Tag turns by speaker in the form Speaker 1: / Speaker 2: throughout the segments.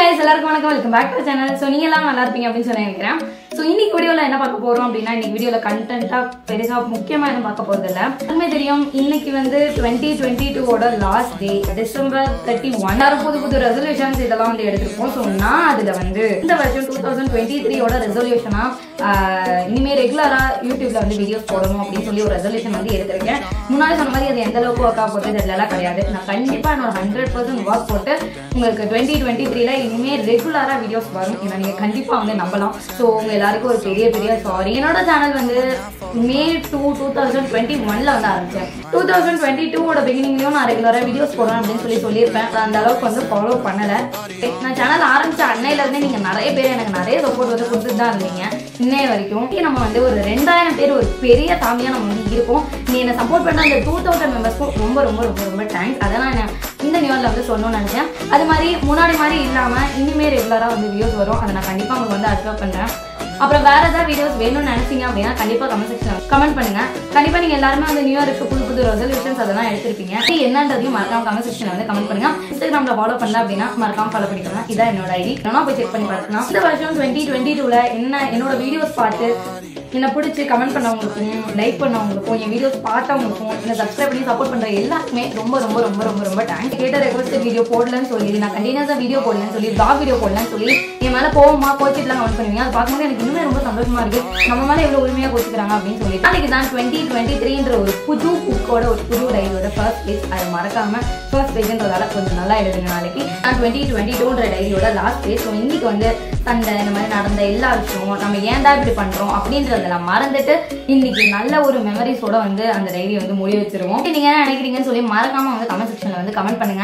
Speaker 1: guys எல்லாருக்கும் வணக்கம் welcome back to channel so நீங்க எல்லாம் நல்லா இருப்பீங்க அப்படின்னு சொல்லி நினைக்கிறேன் ஸோ இன்னைக்கு வீடியோல என்ன பார்க்க போறோம் அப்படின்னா இன்னைக்கு வீடியோல கண்டென்ட்டா பெருசா முக்கியமா என்ன பார்க்க போறது இல்ல எல்லாருமே தெரியும் இன்னைக்கு வந்து டுவெண்ட்டி டுவெண்ட்டி டூவோட last day December thirty one எல்லாரும் புது புது ரெசல்யூஷன்ஸ் இதெல்லாம் வந்து எடுத்திருப்போம் ஸோ நான் அதுல வந்து இந்த வருஷம் டூ தௌசண்ட் டுவெண்ட்டி த்ரீயோட ரெசல்யூஷனா இனிமே ரெகுலரா யூடியூப்ல வந்து வீடியோஸ் போடணும் அப்படின்னு சொல்லி ஒரு ரெசல்யூஷன் வந்து எடுத்திருக்கேன் முன்னாடி சொன்ன மாதிரி அது எந்த அளவுக்கு ஒர்க் ஆக போகுது இதெல்லாம் கிடையாது நான் கண்டிப்பா என்னோட ஹண்ட்ரட் பர்சன்ட் ஒர்க் போட்டு உங்களுக்கு டுவெண்ட்டி டுவெண்ட்டி த்ரீல இனிமே ரெகுலரா வீடியோஸ் வரும் ஏன்னா நீங்க கண்டிப்பா வந்து நம்பலாம் ஸோ உங்க எல்லாருக்கும் ஒரு பெரிய பெரிய சாரி என்னோட சேனல் வந்து May two two thousand twenty ஒன்ல வந்து ஆரம்பிச்சேன் டூ தௌசண்ட் டுவெண்ட்டி டூவோட பிகினிங்லயும் நான் ரெகுலரா வீடியோஸ் போடுறேன் அப்படின்னு சொல்லி சொல்லியிருப்பேன் நான் அந்த அளவுக்கு வந்து ஃபாலோ பண்ணல நான் சேனல் ஆரம்பிச்ச அன்னையில இருந்தே நீங்க நிறைய பேர் எனக்கு நிறைய சப்போர்ட் வந்து கொடுத்துட்டு தான் இருந்தீங்க இன்னைய வரைக்கும் இங்க நம்ம வந்து ஒரு ரெண்டாயிரம் பேர் ஒரு பெரிய ஃபேமிலியா நம்ம வந்து இருக்கோம் நீ என்ன சப்போர்ட் பண்ண அந்த டூ தௌசண்ட் மெம்பர்ஸ்க்கும் ரொம்ப ரொம்ப ரொம்ப ரொம்ப தேங்க்ஸ் அதெல்லாம் நான் இந்த நியூஸ்ல வந்து சொல்லணும்னு நினைச்சேன் அது மாதிரி முன்னாடி மாதிரி இல்லாம இனிமே ரெகுலரா வந்து வீடியோஸ் வரும் அதை நான் கண்டிப்பா உங்களுக்கு வந்து அப்லோட் பண்றேன் அப்புறம் வேற ஏதாவது வீடியோஸ் வேணும்னு நினைச்சீங்க அப்படின்னா கண்டிப்பா கமெண்ட் செக்ஷன் கமெண்ட் பண்ணுங்க கண்டிப்பா நீங்க எல்லாருமே வந்து நியூ இயருக்கு புது புது ரெசல்யூஷன்ஸ் அதெல்லாம் எடுத்திருப்பீங்க இது என்னன்றதையும் மறக்காம கமெண்ட் செக்ஷன்ல வந்து கமெண்ட் பண்ணுங்க இன்ஸ்டாகிராம்ல ஃபாலோ பண்ணல அப்படின்னா மறக்காம ஃபாலோ பண்ணிக்கோங்க இதான் என்னோட ஐடி வேணா போய் செக் பண்ணி பார்க்கலாம் இந்த வருஷம் டுவெண்ட்டி டுவெண்ட்டி டூல என்ன என்னோட வீடியோஸ் பார்த்து என்னை பிடிச்சி கமெண்ட் பண்ணவங்களுக்கும் லைக் பண்ணவங்களுக்கும் என் வீடியோஸ் பார்த்தவங்களுக்கும் என்ன சப்ஸ்கிரைப் பண்ணி சப்போர்ட் பண்ற எல்லாருக்குமே ரொம்ப ரொம்ப ரொம்ப ரொம்ப ரொம்ப தேங்க்ஸ் கேட்ட ரெக்வஸ்ட் வீடியோ போடலன்னு சொல்லி நான் கண்டினியூஸா வீடியோ போடலன்னு சொல்லி பிளாக் வீடியோ போடலன்னு சொல்லி என் மேல போகுமா கோச்சிட்டுலாம் கமெண்ட் பண்ணுவீங்க அதை பார்க்கும்போது எனக்கு இன்னுமே ரொம்ப சந்தோஷமா இருக்கு நம்ம மேல எவ்வளவு உரிமையா கோச்சிக்கிறாங்க அப்படின்னு சொல்லி நாளைக்கு தான் டுவெண்ட்டி டுவெண்ட்டி த்ரீன்ற ஒரு புது புக்கோட ஒரு புது டைரியோட ஃபர்ஸ்ட் பேஜ் அதை மறக்காம ஃபர்ஸ்ட் பேஜ்ன்றதால கொஞ்சம் நல்லா எழுதுங்க நாளைக்கு நான் டுவெண்ட்டி டுவெண்ட்டி டூன்ற டைரியோட லாஸ்ட் பேஜ் ஸோ இன்னைக்கு வந்து சண்டை இந்த மாதிரி நடந்த எல்லா விஷயமும் நம்ம ஏன் தான் இப்படி பண்றோம் அப்படின்றதெல்லாம் மறந்துட்டு இன்னைக்கு நல்ல ஒரு மெமரிஸோட வந்து அந்த டைரி வந்து முடிவு வச்சிருவோம் நீங்க என்ன நினைக்கிறீங்கன்னு சொல்லி மறக்காம வந்து கமெண்ட் செக்ஷன்ல வந்து கமெண்ட் பண்ணுங்க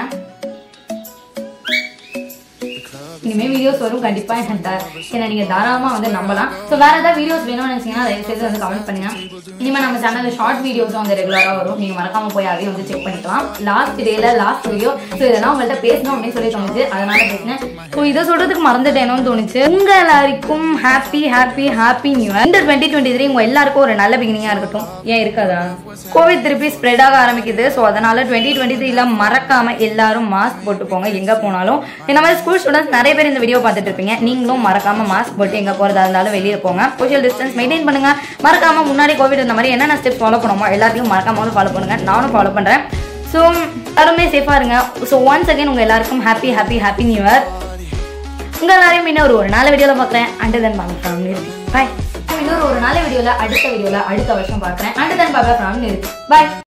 Speaker 1: இனிமே வீடியோஸ் வரும் கண்டிப்பா என்ன என்ன நீங்க தாராளமா வந்து நம்பலாம் ஸோ வேற ஏதாவது வீடியோஸ் வேணும்னு நினைச்சீங்கன்னா தயவு செய்து வந்து கமெண்ட் பண்ணுங்க இனிமே நம்ம சேனல்ல ஷார்ட் வீடியோஸும் வந்து ரெகுலரா வரும் நீங்க மறக்காம போய் அதையும் வந்து செக் பண்ணிக்கலாம் லாஸ்ட் டேல லாஸ்ட் வீடியோ ஸோ இதெல்லாம் உங்கள்ட்ட பேசணும் அப்படின்னு சொல்லி தோணுச்சு அதனால பேசினேன் ஸோ இதை சொல்றதுக்கு மறந்துட்டேனோன்னு தோணுச்சு உங்க எல்லாருக்கும் happy happy happy new year இந்த டுவெண்ட்டி டுவெண்ட்டி த்ரீ உங்க எல்லாருக்கும் ஒரு நல்ல பிகினிங்கா இருக்கட்டும் ஏன் இருக்காதா கோவிட் திருப்பி ஸ்ப்ரெட் ஆக ஆரம்பிக்குது ஸோ அதனால டுவெண்ட்டி டுவெண்ட்டி த்ரீல மறக்காம எல்லாரும் மாஸ்க் போட்டு போங்க எங்க போனாலும் இந்த மாதிரி ஸ்கூல் ஸ்டூடெண்ட்ஸ் நிறைய பேர் இந்த வீடியோ பார்த்துட்டு இருப்பீங்க நீங்களும் மறக்காம மாஸ்க் போட்டு எங்க போறதா இருந்தாலும் வெளியே போங்க சோஷியல் டிஸ்டன்ஸ் மெயின்டைன் பண்ணுங்க மறக்காம முன்னாடி கோவிட் இந்த மாதிரி என்னென்ன ஸ்டெப்ஸ் ஃபாலோ பண்ணுமோ எல்லாத்தையும் மறக்காம வந்து ஃபாலோ பண்ணுங்க நானும் ஃபாலோ பண்றேன் ஸோ எல்லாருமே சேஃபா இருங்க ஸோ ஒன்ஸ் அகைன் உங்க எல்லாருக்கும் happy happy happy new year உங்க எல்லாரையும் இன்னும் ஒரு ஒரு நாள் வீடியோல பார்க்குறேன் அண்ட் தென் பார்க்கலாம் நிறுத்தி பாய் இன்னொரு ஒரு நாள் வீடியோல அடுத்த வீடியோல அடுத்த வருஷம் பார்க்குறேன் அண்ட் தென் பார்க்கலாம் நிறுத்தி பாய்